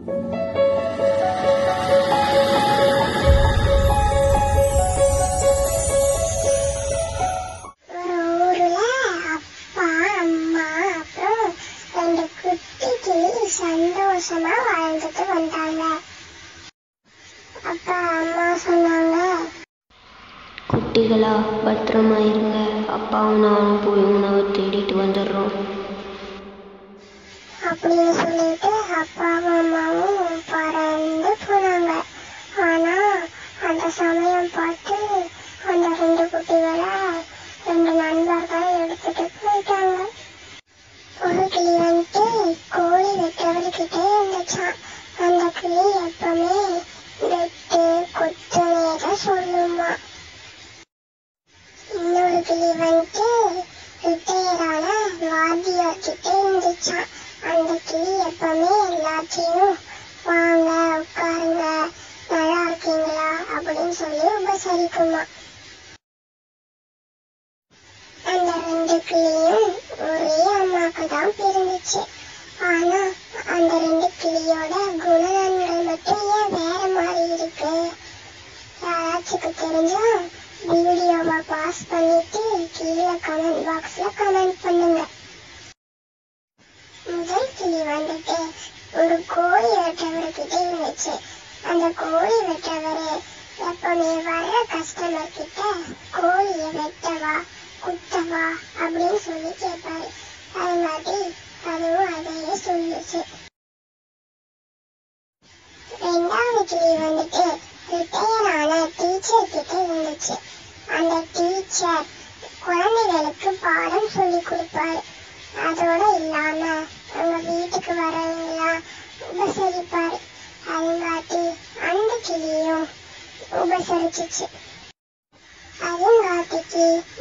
ஒரு ஊர்ல அப்பா அம்மா அப்புறம் ரெண்டு குட்டி கிளி சந்தோஷமா வாழ்ந்துட்டு வந்தாங்க அப்பா அம்மா சொன்னாங்க குட்டிகளா பத்திரமா இருங்க அப்பாவும் நானும் போய் உணவை தேடிட்டு வந்துடுறோம் அப்படின்னு சொல்லிட்டு அப்பாவும் அம்மாவும் பறந்து போனாங்க ஆனா அந்த சமயம் பார்த்து அந்த ரெண்டு குட்டிகளை ரெண்டு நண்பர்கள் எடுத்துட்டு போயிட்டாங்க ஒரு கிளி வந்துட்டு கோழி வெட்டவர்கிட்டே இருந்துச்சான் அந்த கிளி எப்பவுமே வெட்டு குத்துனேத சொல்லுமா இன்னொரு கிளி வந்துட்டு ரிட்டையரான வாத்தியார்கிட்ட இருந்துச்சான் அந்த கிளி எப்பவுமே எல்லாத்தையும் வாங்க உட்காருங்க நல்லா இருக்கீங்களா அப்படின்னு சொல்லி உபசரிக்குமா அந்த ரெண்டு கிளியும் ஒரே அம்மாக்கு தான் பிறந்துச்சு ஆனா அந்த ரெண்டு கிளியோட குணநலன்கள் மட்டும் ஏன் வேற மாதிரி இருக்கு யாராச்சுக்கு தெரிஞ்சா வீடியோவை பாஸ் பண்ணிட்டு கீழே கமெண்ட் பாக்ஸ்ல கமெண்ட் பண்ணுங்க முதல் கிளி வந்துட்டு ஒரு கோழி வெட்டவர்கிட்ட இருந்துச்சு அந்த கோழி வெட்டவரு எப்பவுமே வர்ற கஸ்டமர் கிட்ட கோழியை வெட்டவா குத்தவா அப்படின்னு சொல்லி கேட்பாரு அது மாதிரி அதுவும் அதையே சொல்லுச்சு ரெண்டாவது கிளி வந்துட்டு ரிட்டையரான டீச்சர் கிட்ட இருந்துச்சு அந்த டீச்சர் குழந்தைகளுக்கு பாடம் சொல்லி கொடுப்பாரு அதோட இல்லாம அவங்க வீட்டுக்கு வரவங்களாம் உபசரிப்பாரு அதுங்காட்டி அந்த கிளியும் உபசரிச்சுச்சு அதுங்காட்டிக்கு